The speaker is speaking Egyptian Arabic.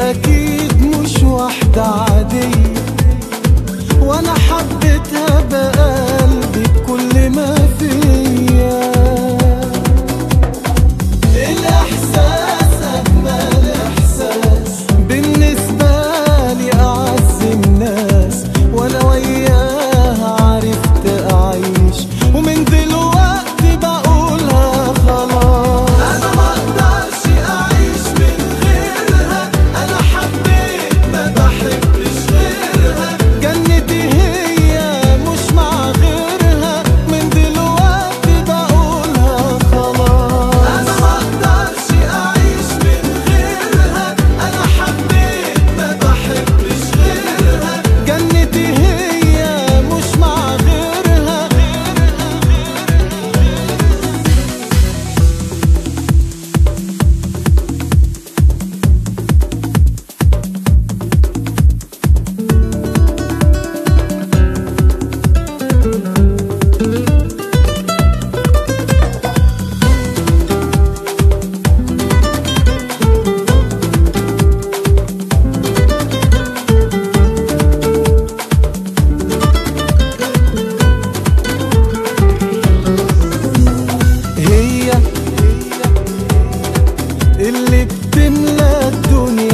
أكيد مش واحدة عادية وأنا حبيتها بقلبي بكل ما فيا الإحساس أجمل إحساس بالنسبة لي أعز الناس وأنا وياها عرفت أعيش ومن دلوقتي بقولها خلاص أنا ما أقدرش أعيش من غيرها أنا حبيت ما بحبش غيرها جنتي هي مش مع غيرها من دلوقتي بقولها خلاص أنا ما أقدرش أعيش من غيرها أنا حبيت ما بحبش غيرها جنتي هي مش مع غيرها هي اللي بتملى الدنيا